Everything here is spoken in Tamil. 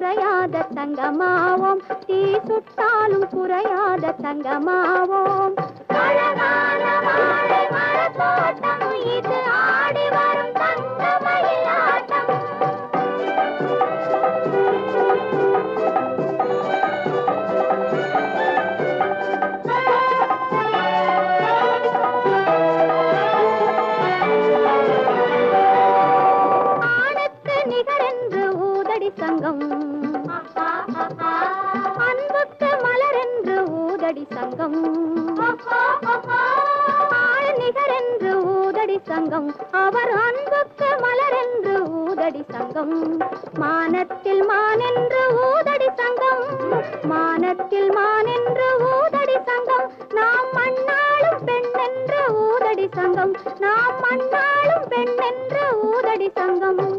குறையாத தங்கமாவோம் தீ சுட்டாலும் குறையாத தங்கமாவோம் அழகான வாழை மரத்தோட்டம் இது ஆடி வரும் தங்க மயிலாட்டம் ஆணுக்கு நிகரென்று ஊதடி சங்கம் அன்புக்கு மலரென்று ஊதடி சங்கம் ஆண் நிகரென்று ஊதடி சங்கம் அவர் அன்புக்கு மலரென்று ஊதடி சங்கம் மானத்தில் மானென்று ஊதடி சங்கம் மானத்தில் மானென்று ஊதடி சங்கம் நாம் மண்ணாளும் பெண்ணென்று ஊதடி சங்கம் நாம் மண்ணாளும் பெண்ணென்று ஊதடி சங்கம்